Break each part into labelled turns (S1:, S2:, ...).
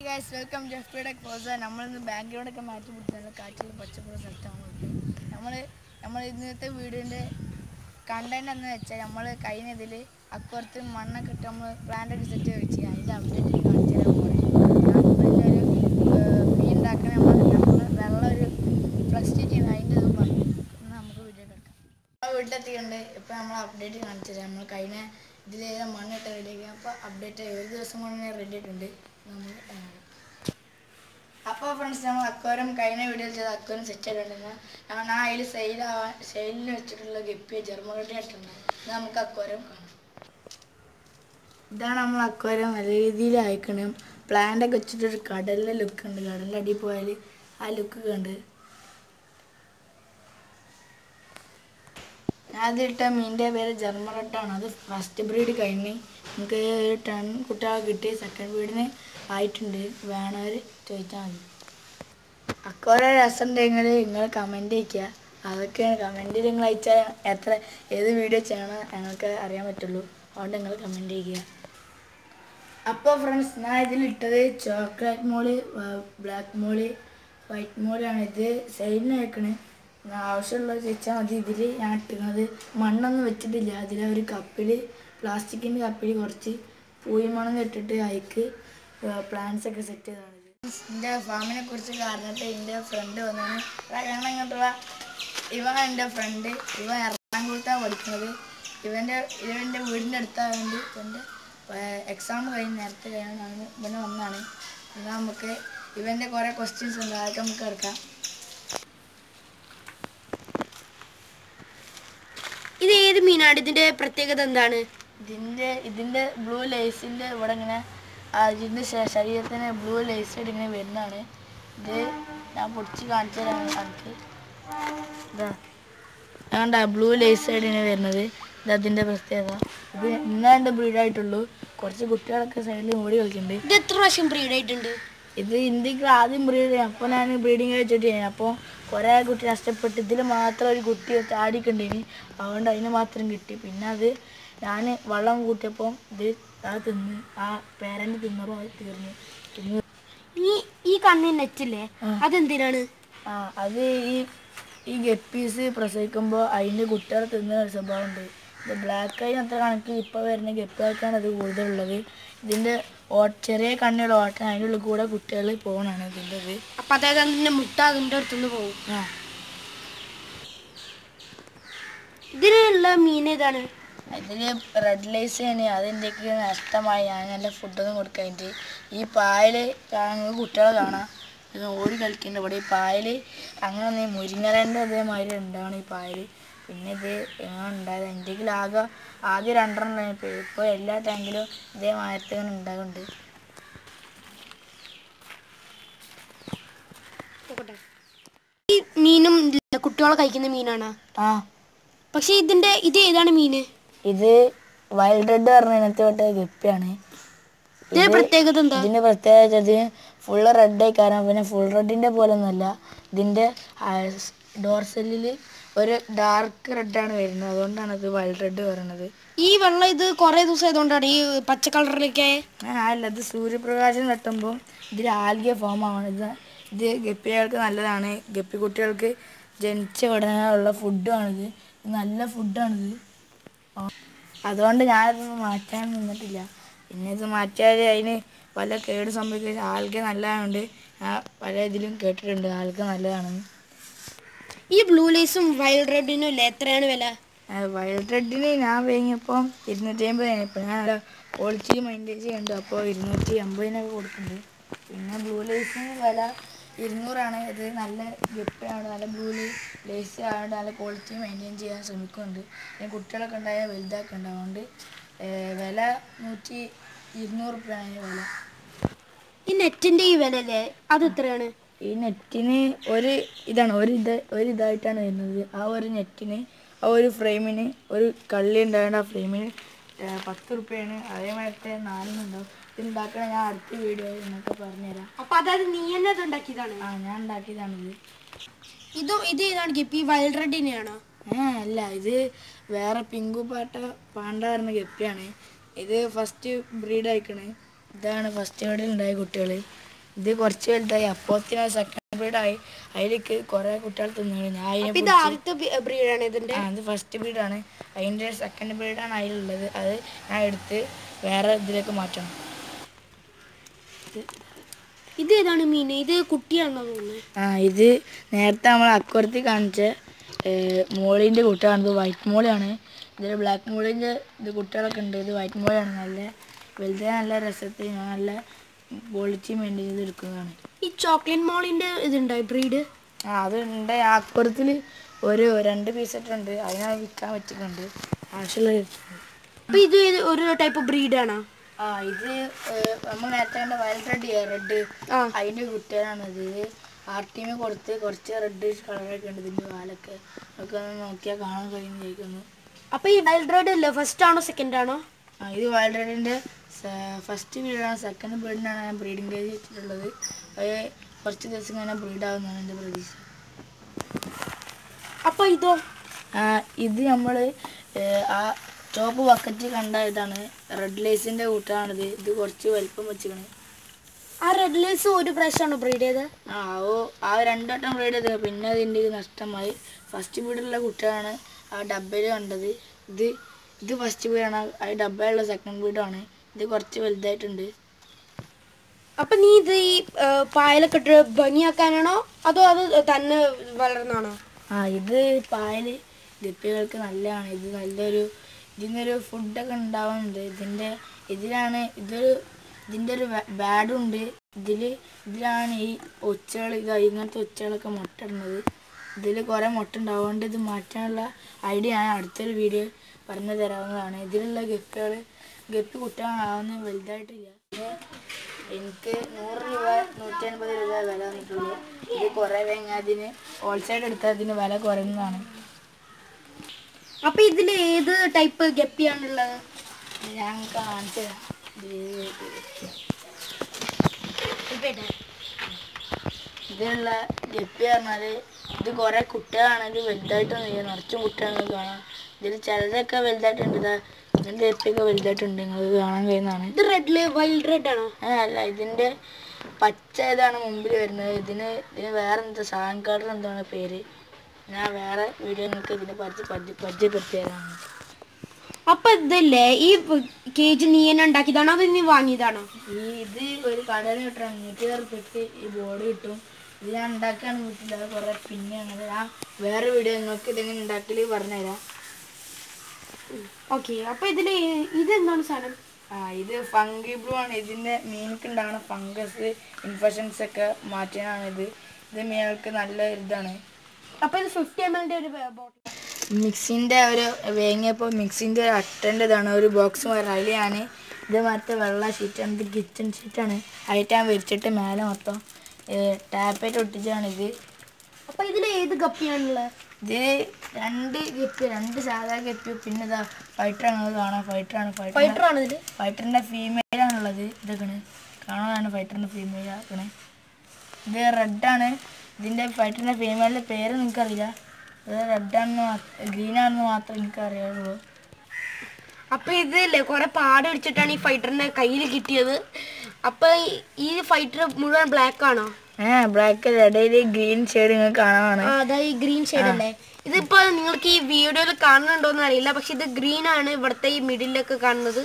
S1: Guys welcome ജെഫ്രിയുടെ course നമ്മളിന്ന് ബാക്ക്ഗ്രൗണ്ടൊക്കെ മാറ്റി പിടിച്ചാൽ കാറ്റിൽ പച്ചപ്പുള്ള സ്ഥലത്താണ് നമ്മൾ നമ്മൾ ഇന്നത്തെ വീടിൻ്റെ കണ്ടന്റ് എന്ന് വെച്ചാൽ നമ്മൾ കഴിഞ്ഞ ഇതിൽ അക്കുറത്ത് മണ്ണൊക്കെ ഇട്ട് നമ്മൾ പ്ലാന്റ് ഒക്കെ സെറ്റ് വെച്ച് അതിൻ്റെ അപ്ഡേറ്റ് കാണിച്ചു തരാൻ പോകുന്നത് ഒരു മീൻ ഉണ്ടാക്കണ നമ്മൾ നമ്മൾ വെള്ളം ഒരു ഫ്ലക്സ്റ്റേറ്റ് ചെയ്യുന്ന അതിൻ്റെ ഇത് പറഞ്ഞു എന്നാൽ നമുക്ക് വീഡിയോ എടുക്കാം നമ്മൾ വീട്ടിലെത്തിയിട്ടുണ്ട് ഇപ്പം നമ്മൾ അപ്ഡേറ്റ് കാണിച്ചു തരാം നമ്മൾ കഴിഞ്ഞ ഇതിൽ മണ്ണിട്ട് റെഡിയാക്കി അപ്പോൾ അപ്ഡേറ്റ് ഒരു ദിവസം കൊണ്ട് റെഡി ആയിട്ടുണ്ട് നമ്മൾ അപ്പോൾ ഫ്രണ്ട്സ് നമ്മൾ അക്വാരം കഴിഞ്ഞ വീഡിയോയിൽ ചെയ്ത അക്വാരം സെറ്റ് ആയിട്ടുണ്ടെന്ന് ഞാൻ ആ അതിൽ സെയിലാവാൻ സെയിലിന് വെച്ചിട്ടുള്ള ഗപ്പിയെ ജർമ്മകട്ടി ആയിട്ടുണ്ട് ഇത് നമുക്ക് അക്വാരം കാണാം ഇതാണ് നമ്മൾ അക്വാരം നല്ല രീതിയിൽ അയക്കണം പ്ലാന്റ് ഒക്കെ വെച്ചിട്ടൊരു കടലിലെ ലുക്ക് ഉണ്ട് കടലിൻ്റെ അടിയിൽ പോയാൽ ആ ലുക്ക് കണ്ട് ഞാൻ അതിലിട്ട മീനിൻ്റെ പേര് ജർമ്മറട്ടാണ് അത് ഫസ്റ്റ് ബ്രീഡ് കഴിഞ്ഞ് നമുക്ക് ഒരു ടൺ കുട്ടികളെ കിട്ടി സെക്കൻഡ് ബ്രീഡിന് ആയിട്ടുണ്ട് വേണവർ ചോദിച്ചാൽ മതി അക്കോരെ രസം ഉണ്ടെങ്കിൽ നിങ്ങൾ കമൻറ്റ് അയക്കുക അതൊക്കെയാണ് കമൻറ്റിൽ നിങ്ങൾ അയച്ചാൽ എത്ര ഏത് വീഡിയോ ചെയ്യണം ഞങ്ങൾക്ക് അറിയാൻ പറ്റുള്ളൂ അതുകൊണ്ട് നിങ്ങൾ കമൻറ്റ് ചെയ്യുക അപ്പോൾ ഫ്രണ്ട്സ് ഞാൻ ഇതിലിട്ടത് chocolate molly black molly white മോളാണ് ഇത് സൈഡിന് വെക്കണേ ആവശ്യമുള്ളത് ചോദിച്ചാൽ മതി ഇതിൽ ഞാൻ ഇട്ടുന്നത് മണ്ണൊന്നും വെച്ചിട്ടില്ല അതിൽ ഒരു കപ്പിൽ പ്ലാസ്റ്റിക്കിൻ്റെ കപ്പിൽ കുറച്ച് പൂയിമണം ഇട്ടിട്ട് അതിക്ക് പ്ലാന്റ്സ് ഒക്കെ സെറ്റ് ചെയ്തതാണ് എൻ്റെ ഫാമിനെ കുറിച്ച് പറഞ്ഞിട്ട് എൻ്റെ ഫ്രണ്ട് വന്നാണ് ഞങ്ങൾ ഇങ്ങോട്ടുള്ള ഇവൻ എൻ്റെ ഫ്രണ്ട് ഇവൻ എറണാകുളത്താണ് പഠിക്കുന്നത് ഇവൻ്റെ ഇവൻ്റെ വീടിൻ്റെ അടുത്തായതുകൊണ്ട് ഇവൻ്റെ എക്സാം കഴിഞ്ഞ് നേരത്തെ കഴിഞ്ഞാണ് ഇവന് വന്നാണ് എന്നാൽ നമുക്ക് ഇവൻ്റെ കുറേ ക്വസ്റ്റ്യൻസ് ഉണ്ട് അതൊക്കെ നമുക്ക് എടുക്കാം
S2: ഇത് ഏത് മീനാണ് ഇതിന്റെ പ്രത്യേകത എന്താണ്
S1: ഇതിൻ്റെ ഇതിൻ്റെ ബ്ലൂ ലേസിൻ്റെ ഇവിടെ ഇങ്ങനെ ആ ഇതിൻ്റെ ശ- ശരീരത്തിന് ബ്ലൂ ലേസ് ആയിട്ട് ഇങ്ങനെ വരുന്നതാണ് ഇത് ഞാൻ പൊടിച്ച് കാണിച്ചു തരാം എനിക്ക് ഇതാ അതുകൊണ്ടാ ബ്ലൂ ലേസ് ആയിട്ട് ഇങ്ങനെ വരുന്നത് ഇത് അതിൻ്റെ പ്രത്യേകത ഇത് ഇന്നാണ്ട് ബ്രീഡായിട്ടുള്ളൂ കുറച്ച് കുട്ടികളൊക്കെ സൈഡിൽ ഓടി കളിക്കുന്നുണ്ട്
S2: ഇത് എത്ര പ്രാവശ്യം ബ്രീഡ് ആയിട്ടുണ്ട്
S1: ഇത് ഇന്ത്യക്ക് ആദ്യം ബ്രീഡ് ചെയ്യാം അപ്പോൾ ഞാൻ ബ്രീഡിങ് വെച്ചിട്ട് ചെയ്യാം അപ്പോൾ കുറേ കുട്ടി നഷ്ടപ്പെട്ട് ഇതിൽ മാത്രം ഒരു കുട്ടി ചാടിക്കണ്ടേനി അതുകൊണ്ട് അതിന് മാത്രം കിട്ടി പിന്നെ അത് ഞാൻ വെള്ളം കൂട്ടിയപ്പോൾ ഇത് ആ തിന്ന് ആ പേരൻ്റ് തിന്നറും അത് തീർന്നു പിന്നെ
S2: ഈ ഈ കണ്ണിന് നെറ്റില്ലേ
S1: ആ.
S2: അതെന്തിനാണ്
S1: ആ അത് ഈ ഈ ഗപ്പീസ് പ്രസവിക്കുമ്പോൾ അതിൻ്റെ കുട്ടികളെ തിന്നുന്ന ഒരു സ്വഭാവമുണ്ട് ഇത് ബ്ലാക്ക് ആയി അത്ര കണക്ക് ഇപ്പോൾ വരുന്ന ഗപ്പികൾക്കാണ് അത് കൂടുതലുള്ളത് ഇതിൻ്റെ ഓ ചെറിയ കണ്ണിയുള്ള ഓട്ടം അതിൻ്റെ ഉള്ളിൽ കൂടെ കുട്ടികൾ പോകണതാണ് ഇതിൻ്റെ ഇത്
S2: അപ്പൊ അതായത് അതിന്റെ മുട്ട അതിന്റെ അടുത്തുനിന്ന് പോകും
S1: ആ
S2: ഇതിലുള്ള മീൻ ഏതാണ്
S1: ഇതിൽ റെഡ് ലൈസ് ആണ് അതെന്തൊക്കെ നഷ്ടമായി ഞാൻ നല്ല ഫുഡൊന്നും കൊടുക്കാനായിട്ട് ഈ പായൽ ഞങ്ങൾ കുട്ടികളെ കാണാം ഇത് ഓടി കളിക്കുന്നുണ്ട് ഇവിടെ ഈ പായൽ അങ്ങനെ ഒന്ന് മുരിങ്ങരൻ്റെ അതേമാതിരി ഉണ്ടാവണം ഈ പായൽ പിന്നെ ഇത് എങ്ങനെ ഉണ്ടായത് എൻ്റെ ആകെ ആദ്യം രണ്ടെണ്ണം ഉണ്ടായിരുന്നു ഇപ്പോൾ എല്ലാ ടാങ്കിലും ഇതേമാതിരത്തെ ഇങ്ങനെ ഉണ്ടാകുന്നുണ്ട്
S2: നോക്കട്ടെ. ഈ മീനും ഇല്ല, കുട്ടികളെ കഴിക്കുന്ന മീനാണ്
S1: ആ
S2: പക്ഷെ ഇതിന്റെ ഇത് ഏതാണ് മീന്
S1: ഇത് വൈൽഡ് റെഡ് പറഞ്ഞ ഇനത്തെ തൊട്ട് ഗപ്പിയാണ്
S2: ഇതിന്റെ പ്രത്യേകത എന്താ
S1: ഇതിന്റെ പ്രത്യേകത ഇത് ഫുള്ള് റെഡ് ആയി കാരണം പിന്നെ ഫുൾ റെഡിന്റെ പോലെ ഒന്നുമല്ല ഇതിന്റെ ഡോർസെല്ലിൽ ഒരു ഡാർക്ക് റെഡാണ് വരുന്നത് അതുകൊണ്ടാണ് ഇത് വൈൽഡ് റെഡ് പറയുന്നത്
S2: ഈ വെള്ളം ഇത് കുറെ ദിവസം ആയതുകൊണ്ടാണ് ഈ പച്ച കളറിലൊക്കെ
S1: അല്ല ഇത് സൂര്യപ്രകാശം തട്ടുമ്പോൾ ഇതിൽ ആൽഗിയ ഫോം ആവണം ഇത് ഇത് ഗപ്പികൾക്ക് നല്ലതാണ് ഗപ്പി കുട്ടികൾക്ക് ജനിച്ച ഉടനെ ഉള്ള ഫുഡാണിത് ഇത് നല്ല ഫുഡാണിത് ആ. അതുകൊണ്ട് ഞാനിത് മാറ്റാൻ നിന്നിട്ടില്ല പിന്നെ ഇത് മാറ്റിയാൽ അതിന് പല കേട് സംഭവിക്കുക ആൽഗ നല്ലതായതുകൊണ്ട് ഞാൻ പല ഇതിലും കേട്ടിട്ടുണ്ട് ആൽഗ നല്ലതാണെന്ന്
S2: ഈ ബ്ലൂ ലൈസും വൈൽഡ് റെഡിനും ഇല്ല എത്രയാണ് വില
S1: വൈൽഡ് റെഡിന് ഞാൻ വാങ്ങിയപ്പോൾ ഇരുന്നൂറ്റി അമ്പതിനാണ് ഇപ്പം ഞാൻ ക്വാളിറ്റി മെയിൻറ്റെയിൻ ചെയ്യുന്നുണ്ട് അപ്പോൾ ഇരുന്നൂറ്റി അമ്പതിനൊക്കെ കൊടുക്കുന്നുണ്ട് പിന്നെ ബ്ലൂ ലേസിന് വില ഇരുന്നൂറാണ് ഇത് നല്ല ഗപ്പിയാണ് നല്ല ബ്ലൂ ലേസ് ആയതുകൊണ്ട് നല്ല ക്വാളിറ്റി മെയിൻറ്റെയിൻ ചെയ്യാൻ ശ്രമിക്കുന്നുണ്ട് പിന്നെ കുട്ടികളൊക്കെ ഉണ്ടായാൽ വലുതാക്കുന്നുണ്ട് അതുകൊണ്ട് ഏഹ്, വില നൂറ്റി ഇരുന്നൂറ് റുപ്യാണ് വില
S2: ഈ നെറ്റിന്റെ ഈ വില അല്ലേ അത് എത്രയാണ്
S1: ഈ നെറ്റിന് ഒരു ഇതാണ് ഒരു ഇത് ഒരു ഇതായിട്ടാണ് വരുന്നത് ആ ഒരു നെറ്റിന് ആ ഒരു ഫ്രെയിമിന് ഒരു കള്ളി ഉണ്ടാവേണ്ട ആ ഫ്രെയിമിന് ഏഹ് പത്ത് റുപ്യാണ് അതേമാതിരത്തെ നാലെണ്ണുണ്ടാവും ഇത് ഉണ്ടാക്കണ ഞാൻ അടുത്ത വീഡിയോ നിങ്ങൾക്ക് പറഞ്ഞുതരാം
S2: അപ്പൊ അതായത് നീ തന്നെ അത് ഉണ്ടാക്കിയതാണ്
S1: ആ ഞാൻ ഉണ്ടാക്കിയതാണിത്
S2: ഇതും ഇത് ഏതാണ് ഗപ്പി വൈൽഡ് റെഡിനെയാണോ
S1: ഏ അല്ല ഇത് വേറെ പിങ്കു പാട്ട പാണ്ട പറഞ്ഞ ഗപ്പിയാണ് ഇത് ഫസ്റ്റ് ബ്രീഡ് അയക്കണേ ഇതാണ് ഫസ്റ്റ് ബ്രീഡിൽ ഉണ്ടായ കുട്ടികൾ ഇത് കുറച്ച് വലുതായി അപ്പോത്തിന് സെക്കൻഡ് ബ്രീഡായി അതിലേക്ക് കുറേ കുട്ടികൾ തിന്നു ഞാൻ അതിനെ
S2: അപ്പൊ ഇത്
S1: പിടിച്ച്
S2: ആദ്യത്തെ ബ്രീഡാണ് ഇതിന്റെ
S1: ആ അത് ഫസ്റ്റ് ബ്രീഡാണ് അതിൻ്റെ സെക്കൻഡ് ബ്രീഡാണ് അതിലുള്ളത് അത് ഞാൻ എടുത്ത് വേറെ ഇതിലേക്ക് മാറ്റണം
S2: ഇത് ഏതാണ് മീൻ ഇത് കുട്ടിയാണെന്ന് തോന്നുന്നത്
S1: ആ ഇത് നേരത്തെ നമ്മൾ അക്കുറത്തിൽ കാണിച്ച മോളിൻ്റെ കുട്ടിയാണിത് വൈറ്റ് മോളിയാണ് ഇതിൽ ബ്ലാക്ക് മോളിൻ്റെ ഇത് കുട്ടികളൊക്കെ ഉണ്ട് ഇത് വൈറ്റ് മോളിയാണ് നല്ല വലുത് നല്ല രസത്തിൽ ഞാൻ നല്ല പൊളിച്ച് മെയിൻറ്റെയിൻ ചെയ്ത് എടുക്കുന്നതാണ്
S2: ഈ ചോക്ലേറ്റ് മോളിന്റെ ഇതുണ്ടോ ബ്രീഡ്
S1: ആ അതുണ്ട് ആ അക്കുറത്തിൽ ഒരു രണ്ട് പീസറ്റുണ്ട് അതിനെ വിൽക്കാൻ പറ്റിയിട്ടുണ്ട് ആവശ്യമുള്ള
S2: അപ്പൊ ഇത് ഏത് ഒരു ടൈപ്പ് ബ്രീഡാണോ
S1: ആ ഇത് ഏഹ്, നമ്മൾ നേരത്തെ കണ്ട വയലറ്റ് റെഡ് റെഡ്
S2: ആ
S1: അതിൻ്റെ കുട്ടികളാണ് ഇത് ഇത് ആർ ടീമിൽ കൊടുത്ത് കുറച്ച് റെഡ് കളറൊക്കെ ഉണ്ട് ഇതിൻ്റെ വാലൊക്കെ ഒക്കെ ഒന്ന് നോക്കിയാൽ കാണാൻ കഴിയുന്ന ചോദിക്കുന്നു
S2: അപ്പൊ ഈ വൈൽഡ് റെഡ് അല്ലേ ഫസ്റ്റ് ആണോ സെക്കൻഡ് ആണോ
S1: ആ ഇത് വൈൽഡ് റെഡിൻ്റെ ഫസ്റ്റ് ബ്രീഡാണ് സെക്കൻഡ് ബ്രീഡിനാണ് ഞാൻ ബ്രീഡിംഗ് കേജ് വെച്ചിട്ടുള്ളത് അത് കുറച്ച് ദിവസം കഴിഞ്ഞാൽ ബ്രീഡാവുന്നതാണ് എൻ്റെ പ്രതീക്ഷ
S2: അപ്പൊ ഇതോ
S1: ആ, ഇത് നമ്മൾ ആ ചോപ്പ് ബക്കറ്റ് കണ്ട ഇതാണ് റെഡ് ലൈസിൻ്റെ കൂട്ടാണിത് ഇത് കുറച്ച് വലിപ്പം വെച്ചിക്കണ്
S2: ആ റെഡ് ലേസ് ഒരു പ്രാവശ്യമാണോ ബ്രീഡ് ചെയ്ത്
S1: ആ ഓ ആ രണ്ടു വട്ടം ബ്രീഡ് ചെയ്തത് പിന്നെ അതിൻ്റെ ഇത് നഷ്ടമായി ഫസ്റ്റ് ബ്രീഡുള്ള കുട്ടിയാണ് ആ ഡബയിൽ കണ്ടത് ഇത് ഇത് ഫസ്റ്റ് ബ്രീഡാണ് ആ ഡബയിലുള്ള സെക്കൻഡ് ബ്രീഡാണ് ഇത് കുറച്ച് വലുതായിട്ടുണ്ട്
S2: അപ്പൊ നീ ഇത് ഈ ആ, പായലൊക്കെ ഇട്ട് ഭംഗിയാക്കാനാണോ അതോ അത് തന്നെ വളർന്നാണോ
S1: ആ ഇത് പായല് ഗപ്പികൾക്ക് നല്ലതാണ് ഇത് നല്ലൊരു ഇതിനൊരു ഫുഡൊക്കെ ഉണ്ടാവുന്നുണ്ട് ഇതിൻ്റെ ഇതിലാണ് ഇതൊരു ഇതിൻ്റെ ഒരു ബാഡും ഉണ്ട് ഇതിൽ ഇതിലാണ് ഈ ഒച്ചകൾ ഇത് ഇങ്ങനത്തെ ഒച്ചകളൊക്കെ മുട്ട ഇടുന്നത് ഇതിൽ കുറേ മുട്ട ഉണ്ടാവുകൊണ്ട് ഇത് മാറ്റാനുള്ള ഐഡിയ ഞാൻ അടുത്തൊരു വീഡിയോ പറഞ്ഞു തരാവുന്നതാണ് ഇതിലുള്ള ഗപ്പികൾ ഗപ്പി കുട്ടികളാവുന്ന വലുതായിട്ടില്ല ഇത് എനിക്ക് നൂറ് രൂപ നൂറ്റി അൻപത് രൂപ വില വന്നിട്ടുള്ളൂ ഇത് കുറേ കഴിഞ്ഞാൽ അതിന് ഹോൾസെയിൽ എടുത്താൽ അതിന് വില കുറയുന്നതാണ്
S2: അപ്പൊ ഇതിൽ ഏത് ടൈപ്പ് ഗപ്പിയാണുള്ളത്
S1: ഞാൻ കാണിച്ചു തരാം. ഇത് ഇതിലുള്ള ഗപ്പി പറഞ്ഞാൽ ഇത് കുറേ കുട്ടികളാണ് ഇത് വലുതായിട്ടൊന്നും ഇല്ല നിറച്ചും കുട്ടികൾ കാണാം ഇതിൽ ചിലതൊക്കെ വലുതായിട്ടുണ്ട് ഇതാ ഇതിൻ്റെ ഗപ്പിയൊക്കെ വലുതായിട്ടുണ്ട് നിങ്ങൾക്ക് കാണാൻ കഴിയുന്നതാണ്
S2: ഇത് റെഡ് വൈൽഡ് റെഡ് ആണോ
S1: ആ, അല്ല ഇതിൻ്റെ പച്ച ഇതാണ് മുമ്പിൽ വരുന്നത് ഇതിന് ഇതിന് വേറെ എന്താ സാങ്കാടർ എന്താണ് പേര് ഞാൻ വേറെ വീഡിയോ നിങ്ങൾക്ക് ഇതിനെ പരിചയ പരിചയ പരിചയപ്പെടുത്തി തരാണ്
S2: അപ്പൊ ഇതില്ലേ ഈ കേജ് നീ തന്നെ ഉണ്ടാക്കിയതാണോ അത് നീ വാങ്ങിയതാണോ
S1: ഈ ഇത് ഒരു കടയിൽ കിട്ടും അഞ്ഞൂറ്റി ഉറുപ്പിക്ക് ഈ ബോർഡ് കിട്ടും ഇത് ഞാൻ ഉണ്ടാക്കാണ് വീട്ടിൽ അത് കുറേ പിന്നെ അങ്ങനെ ഞാൻ വേറെ വീഡിയോ നിങ്ങൾക്ക് ഇതെങ്ങനെ ഉണ്ടാക്കല് പറഞ്ഞുതരാം
S2: ഓക്കെ അപ്പൊ ഇതില് ഇതെന്താണ് സാധനം
S1: ആ ഇത് ഫംഗി ബ്ലൂ ആണ് ഇതിൻ്റെ മീനക്ക് ഉണ്ടാകുന്ന ഫംഗസ് ഇൻഫെക്ഷൻസ് ഒക്കെ മാറ്റാനാണ് ഇത് ഇത് മീനുകൾക്ക് നല്ല ഇതാണ്
S2: അപ്പൊ ഇത് ഫിഫ്റ്റി എം എല്ലിന്റെ ഒരു ബോട്ടിൽ
S1: മിക്സിൻ്റെ ഒരു വേങ്ങിയപ്പോൾ മിക്സിൻ്റെ ഒരു അട്ടൻ്റെ ഇതാണ് ഒരു ബോക്സ് മാറി അതിൽ ഞാൻ ഇത് മറ്റേ വെള്ള ഷീറ്റാണ് ഇത് കിച്ചൺ ഷീറ്റാണ് അതിട്ട് ഞാൻ വിരിച്ചിട്ട് മേലെ മൊത്തം ടാപ്പായിട്ട് ഒട്ടിച്ചാണ് ഇത്
S2: അപ്പൊ ഇതിൽ ഏത് ഗപ്പിയാണുള്ളത്
S1: ഇത് രണ്ട് ഗപ്പി രണ്ട് സാധാ ഗപ്പി പിന്നെ ഇതാ ഫൈറ്ററാണ് അത് കാണാം ഫൈറ്ററാണ് ഫൈറ്റർ
S2: ഫൈറ്റർ ആണ് ഇതില്
S1: ഫൈറ്ററിൻ്റെ ഫീമെയിലാണുള്ളത് ഇതൊക്കെയാണ് കാണാനാണ് ഫൈറ്ററിൻ്റെ ഫീമെയിൽ ആക്കണേ ഇത് റെഡാണ് ഇതിൻ്റെ ഫൈറ്ററിൻ്റെ ഫീമെയിലിൻ്റെ പേര് നിങ്ങൾക്കറിയില്ല ഇത് റെഡാണെന്ന് ഗ്രീനാണെന്ന് മാത്രമേ എനിക്ക് അറിയാറുള്ളൂ
S2: അപ്പൊ ഇതില്ലേ കുറെ പാട് പിടിച്ചിട്ടാണ് ഈ ഫൈറ്ററിന്റെ കയ്യിൽ കിട്ടിയത് അപ്പൊ ഈ- ഈ ഫൈറ്റർ മുഴുവൻ ബ്ലാക്ക് ആണോ
S1: ഏ ബ്ലാക്ക് ഇടയിൽ ഗ്രീൻ ഷെയ്ഡ് നിങ്ങൾക്ക് കാണാനാണ്
S2: ആ അതാ ഈ ഗ്രീൻ ഷെയ്ഡ് അല്ലേ ഇതിപ്പോ നിങ്ങൾക്ക് ഈ വീഡിയോയിൽ കാണുന്നുണ്ടോന്ന് അറിയില്ല പക്ഷെ ഇത് ഗ്രീൻ ആണ് ഇവിടുത്തെ ഈ മിഡിലൊക്കെ കാണുന്നത്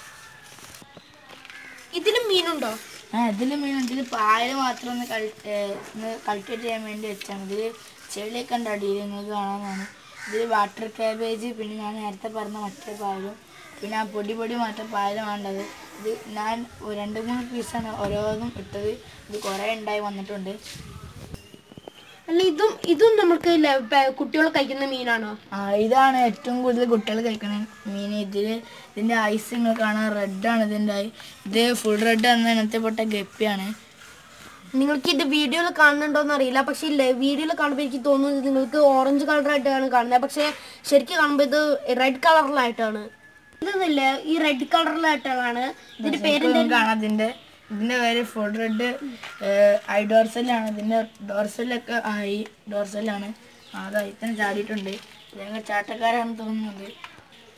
S2: ഇതിലും മീനുണ്ടോ
S1: ആ ഇതിൽ മീനുണ്ട് ഇത് പായൽ മാത്രം ഒന്ന് കളി ഒന്ന് കൾട്ടിവേറ്റ് ചെയ്യാൻ വേണ്ടി വെച്ചാണ് ഇതിൽ ചെളിയൊക്കെ ഉണ്ട് അടിയിൽ നിങ്ങൾക്ക് കാണാനാണ് ഇതിൽ വാട്ടർ കാബേജ് പിന്നെ ഞാൻ നേരത്തെ പറഞ്ഞ മറ്റേ പായലും പിന്നെ ആ പൊടി പൊടി മാറ്റം പായലും വേണ്ടത് ഇത് ഞാൻ ഒരു രണ്ട് മൂന്ന് പീസാണ് ഓരോന്നും ഇട്ടത് ഇത് കുറേ ഉണ്ടായി വന്നിട്ടുണ്ട്
S2: അല്ല ഇതും ഇതും നമുക്ക് കുട്ടികൾ കഴിക്കുന്ന മീനാണോ
S1: ആ ഇതാണ് ഏറ്റവും കൂടുതൽ കുട്ടികൾ കഴിക്കണ മീൻ ഇതിൽ ഇതിൻ്റെ ഐസ് നിങ്ങൾ കാണാൻ റെഡാണ് ഇതിൻ്റെ ഐ ഇത് ഫുൾ റെഡ് എന്ന ഇനത്തിൽപ്പെട്ട ഗപ്പിയാണ്
S2: നിങ്ങൾക്ക് ഇത് വീഡിയോയിൽ കാണുന്നുണ്ടോന്ന് അറിയില്ല പക്ഷെ ഇല്ല വീഡിയോയിൽ കാണുമ്പോൾ എനിക്ക് തോന്നുന്നത് നിങ്ങൾക്ക് ഓറഞ്ച് കളറായിട്ടാണ് കാണുന്നത് പക്ഷെ ശരിക്കും കാണുമ്പോൾ ഇത് റെഡ് കളറിലായിട്ടാണ് ഇതല്ലേ ഈ റെഡ് കളറിലായിട്ടാണ് ഇതിന്റെ പേര്
S1: ശരിക്കും കാണാം ഇതിന്റെ ഇതിന്റെ പേര് ഫുൾ റെഡ് ഐ ഡോർസലാണ് ഇതിന്റെ ഡോർസലൊക്കെ ഐ ഡോർസലാണ് അതാ ഇത്തന്നെ ചാടിയിട്ടുണ്ട് ഞങ്ങൾ ചാട്ടക്കാരാണെന്ന് തോന്നുന്നത്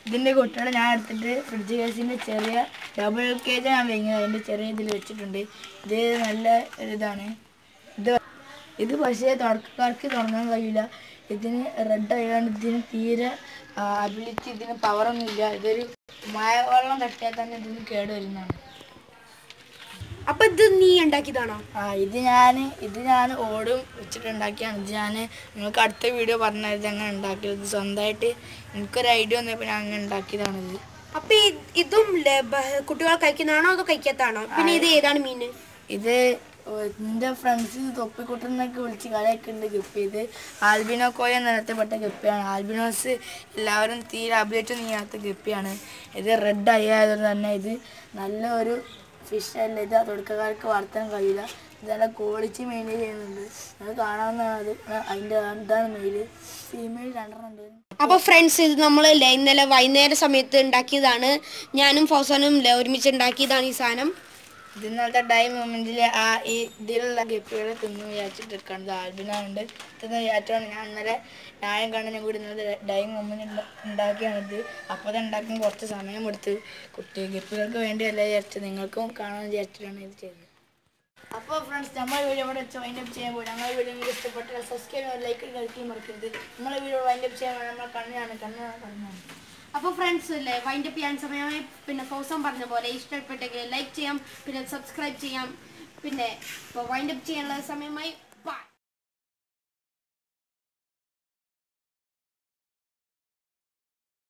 S1: ഇതിൻ്റെ കുട്ടികളെ ഞാൻ എടുത്തിട്ട് ഫ്രിഡ്ജ് കേസിൻ്റെ ചെറിയ ഡബിൾ കേജ് ഞാൻ വാങ്ങിയത് അതിൻ്റെ ചെറിയ ഇതിൽ വെച്ചിട്ടുണ്ട് ഇത് നല്ല ഒരു ഇതാണ് ഇത് ഇത് പക്ഷേ തുടക്കക്കാർക്ക് തുടങ്ങാൻ കഴിയില്ല ഇതിന് റെഡ് ആയതുകൊണ്ട് ഇതിന് തീരെ അബിലിറ്റി ഇതിന് പവറൊന്നും ഇല്ല ഇതൊരു മഴവെള്ളം തട്ടിയാൽ തന്നെ ഇതിന് കേട് വരുന്നതാണ്
S2: അപ്പൊ ഇത് നീ ഉണ്ടാക്കിയതാണോ
S1: ആ ഇത് ഞാൻ ഇത് ഞാൻ ഓടും വെച്ചിട്ടുണ്ടാക്കിയാണ് ഇത് ഞാൻ നിങ്ങൾക്ക് അടുത്ത വീഡിയോ പറഞ്ഞത് എങ്ങനെ ഉണ്ടാക്കിയത് ഇത് സ്വന്തമായിട്ട് എനിക്കൊരു ഐഡിയ വന്നപ്പോൾ ഞാൻ അങ്ങനെ ഉണ്ടാക്കിയതാണിത്
S2: അപ്പൊ ഈ- ഇതും ലെ- ബ- കുട്ടികൾ കഴിക്കുന്നതാണോ അതോ കഴിക്കാത്താണോ പിന്നെ ഇത് ഏതാണ് മീന്
S1: ഇത് എൻ്റെ ഫ്രണ്ട്സ് തൊപ്പിക്കുട്ടനൊക്കെ വിളിച്ച് കളിയാക്കുന്നുണ്ട് ഗപ്പി ഇത് ആൽബിനോ കോയ നിലത്തിൽപ്പെട്ട ഗപ്പിയാണ് ആൽബിനോസ് എല്ലാവരും തീരെ അപ്ഡേറ്റ് ചെയ്യാത്ത ഗപ്പിയാണ് ഇത് റെഡ് ഐ ആയതുകൊണ്ട് തന്നെ ഇത് നല്ല ഒരു ഫിഷ് അല്ല ഇത് തുടക്കക്കാർക്ക് വളർത്താൻ കഴിയില്ല ഇത് നല്ല ക്വാളിറ്റി മെയിൻറ്റെയിൻ ചെയ്യുന്നുണ്ട് അത് കാണാവുന്നതാണ് അത് അതിൻ്റെ ഇതാണ് മെയിൽ ഫീമെയിൽ രണ്ടെണ്ണം ഉണ്ട്
S2: അപ്പൊ ഫ്രണ്ട്സ് ഇത് നമ്മൾ ഇന്നലെ വൈകുന്നേര സമയത്ത് ഉണ്ടാക്കിയതാണ് ഞാനും ഫൗസാനും ലെ ഒരുമിച്ച് ഉണ്ടാക്കിയതാണ് ഈ സാധനം
S1: ഇത് ഇന്നലത്തെ ടൈം മൊമെന്റിൽ ആ ഈ ഇതിലുള്ള ഗപ്പികളെ തിന്ന് വിചാരിച്ചിട്ട് എടുക്കുന്നത് ആൽബിനുണ്ട് തിന്ന് വിചാരിച്ചാണ് ഞാൻ ഇന്നലെ ഞാനും കണ്ണനും കൂടി ഇന്നലെ ടൈം മൊമെന്റ് ഉണ്ടാക്കിയാണിത് അപ്പോൾ അത് ഉണ്ടാക്കാൻ കുറച്ച് സമയം എടുത്ത് കുട്ടി ഗപ്പികൾക്ക് വേണ്ടിയല്ല വിചാരിച്ചത് നിങ്ങൾക്കും കാണാൻ വിചാരിച്ചിട്ടാണ് ഇത് ചെയ്തത് അപ്പോൾ ഫ്രണ്ട്സ് നമ്മൾ വീഡിയോ ഇവിടെ വെച്ച് വൈൻഡ് അപ്പ് ചെയ്യുമ്പോൾ ഞങ്ങളുടെ വീഡിയോ നിങ്ങൾക്ക് ഇഷ്ടപ്പെട്ടാൽ സബ്സ്ക്രൈബ് ലൈക്ക് കളിക്കാൻ മറക്കരുത് നമ്മളെ വീഡിയോ വൈൻഡ് അപ്പ് ചെയ്യുമ്പോൾ നമ്മൾ കണ്ണാണ് കണ്ണാണ് പറഞ്ഞത്
S2: അപ്പോൾ ഫ്രണ്ട്സ് അല്ലേ വൈൻഡ് അപ്പ് ചെയ്യാൻ സമയമായി പിന്നെ ഫൗസം പറഞ്ഞ പോലെ ഇഷ്ടപ്പെട്ടെങ്കിൽ ലൈക്ക് ചെയ്യാം പിന്നെ സബ്സ്ക്രൈബ് ചെയ്യാം പിന്നെ ഇപ്പോൾ വൈൻഡ് അപ്പ് ചെയ്യാനുള്ള സമയമായി